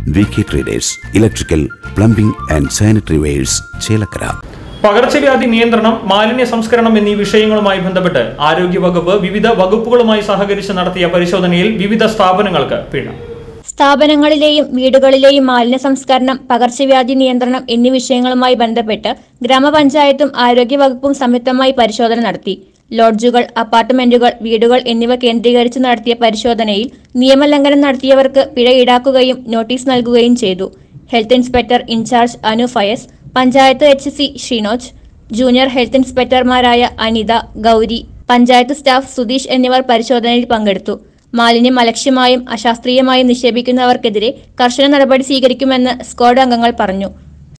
V K traders electrical plumbing and sanitary wares Chelakkara പകർച്ചവ്യാധി നിയന്ത്രണം മാലിന്യ സംസ്കരണം എന്നീ വിഷയങ്ങളുമായി ബന്ധപ്പെട്ട് ആരോഗ്യവകുപ്പ് വിവിധ വകുപ്പുകളുമായി സഹകരിച്ച് നടത്തിയ പരിശോധനയിൽ വിവിധ സ്ഥാപനങ്ങൾക്ക് പിഴ സ്ഥാപനങ്ങളിലെയും വീടുകളിലെയും മാലിന്യ സംസ്കരണം പകർച്ചവ്യാധി നിയന്ത്രണം എന്നീ വിഷയങ്ങളുമായി ബന്ധപ്പെട്ട് ഗ്രാമപഞ്ചായത്തും ആരോഗ്യവകുപ്പും സംയുക്തമായി പരിശോധന നടത്തി ലോഡ്ജുകൾ അപ്പാർട്ട്മെന്റുകൾ വീടുകൾ എന്നിവ കേന്ദ്രീകരിച്ച് നടത്തിയ പരിശോധനയിൽ നിയമലംഘനം നടത്തിയവർക്ക് പിഴ ഈടാക്കുകയും നോട്ടീസ് നൽകുകയും ചെയ്തു health inspector incharge Anu Fayas panchayat H C Shinoj junior health ഇൻസ്പെക്ടർമാരായ അനിത ഗൗരി പഞ്ചായത്ത് സ്റ്റാഫ് സുധീഷ് എന്നിവർ പരിശോധനയിൽ പങ്കെടുത്തു മാലിന്യം അലക്ഷ്യമായും അശാസ്ത്രീയമായും നിക്ഷേപിക്കുന്നവർക്കെതിരെ കർശന നടപടി സ്വീകരിക്കുമെന്ന് സ്ക്വാഡ് അംഗങ്ങൾ പറഞ്ഞു